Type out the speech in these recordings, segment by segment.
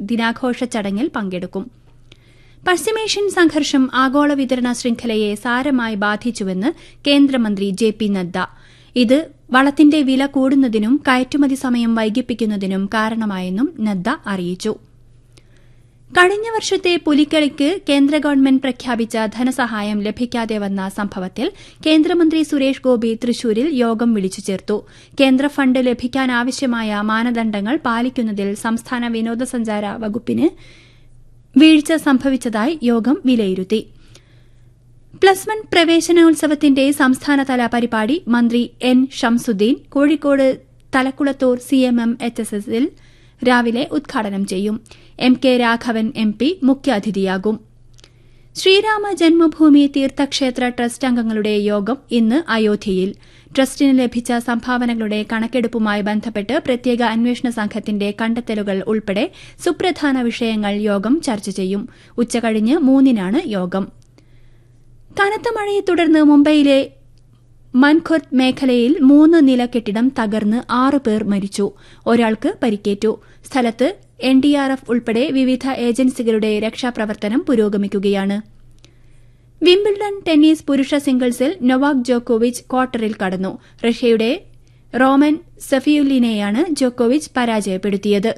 ദിനാഘോഷ ചടങ്ങിൽ പങ്കെടുക്കും പശ്ചിമേഷ്യൻ സംഘർഷം ആഗോള വിതരണ ശൃംഖലയെ സാരമായി ബാധിച്ചുവെന്ന് കേന്ദ്രമന്ത്രി ജെ പി നദ്ദ ഇത് വളത്തിന്റെ വില കൂടുന്നതിനും കയറ്റുമതി സമയം വൈകിപ്പിക്കുന്നതിനും കാരണമായെന്നും നദ്ദ അറിയിച്ചു കഴിഞ്ഞ വർഷത്തെ പുലിക്കളിക്ക് കേന്ദ്ര ഗവൺമെന്റ് പ്രഖ്യാപിച്ച ധനസഹായം ലഭിക്കാതെ വന്ന സംഭവത്തിൽ കേന്ദ്രമന്ത്രി സുരേഷ് ഗോപി തൃശൂരിൽ യോഗം വിളിച്ചു ചേർത്തു കേന്ദ്ര ഫണ്ട് ലഭിക്കാനാവശ്യമായ മാനദണ്ഡങ്ങൾ പാലിക്കുന്നതിൽ സംസ്ഥാന വിനോദസഞ്ചാര വകുപ്പിന് വീഴ്ച സംഭവിച്ചതായി യോഗം വിലയിരുത്തി പ്ലസ് വൺ പ്രവേശനോത്സവത്തിന്റെ സംസ്ഥാനതല പരിപാടി മന്ത്രി N Shamsuddin Kozhikode Thalakkulathur CMM H S എസിൽ രാവിലെ ഉദ്ഘാടനം ചെയ്യും M K Raghavan M P മുഖ്യാതിഥിയാകും ശ്രീരാമ ജന്മഭൂമി തീർത്ഥക്ഷേത്ര ട്രസ്റ്റ് അംഗങ്ങളുടെ യോഗം ഇന്ന് അയോധ്യയിൽ ട്രസ്റ്റിന് ലഭിച്ച സംഭാവനകളുടെ കണക്കെടുപ്പുമായി ബന്ധപ്പെട്ട് പ്രത്യേക അന്വേഷണ സംഘത്തിന്റെ കണ്ടെത്തലുകൾ ഉൾപ്പെടെ സുപ്രധാന വിഷയങ്ങൾ യോഗം ചർച്ച ചെയ്യും ഉച്ചകഴിഞ്ഞ് മൂന്നിനാണ് യോഗം കനത്ത മഴയെ തുടർന്ന് മുംബൈയിലെ മൻഖുർദ് മേഖലയിൽ മൂന്ന് നില കെട്ടിടം തകർന്ന് ആറ് പേർ മരിച്ചു ഒരാൾക്ക് പരിക്കേറ്റു സ്ഥലത്ത് എൻഡിആർഎഫ് ഉൾപ്പെടെ വിവിധ ഏജൻസികളുടെ രക്ഷാപ്രവർത്തനം പുരോഗമിക്കുകയാണ് വിംബിൾഡൺ ടെന്നീസ് പുരുഷ സിംഗിൾസിൽ നൊവാക് ജോക്കോവിച്ച് ക്വാർട്ടറിൽ കടന്നു റഷ്യയുടെ റോമൻ സഫിയുലിനെയാണ് ജോക്കോവിച്ച് പരാജയപ്പെടുത്തിയത്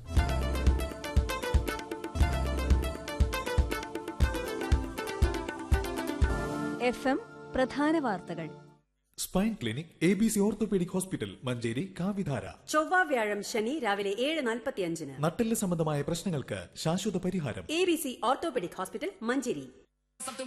എഫ് എം പ്രധാന വാർത്തകൾ spine clinic A B C orthopaedic hospital Manjeri കാവിധാര ചൊവ്വ വ്യാഴം ശനി രാവിലെ ഏഴ് നാൽപ്പത്തിയഞ്ചിന് നട്ടെല്ല് സംബന്ധമായ പ്രശ്നങ്ങൾക്ക് ശാശ്വത പരിഹാരം A B C orthopaedic hospital Manjeri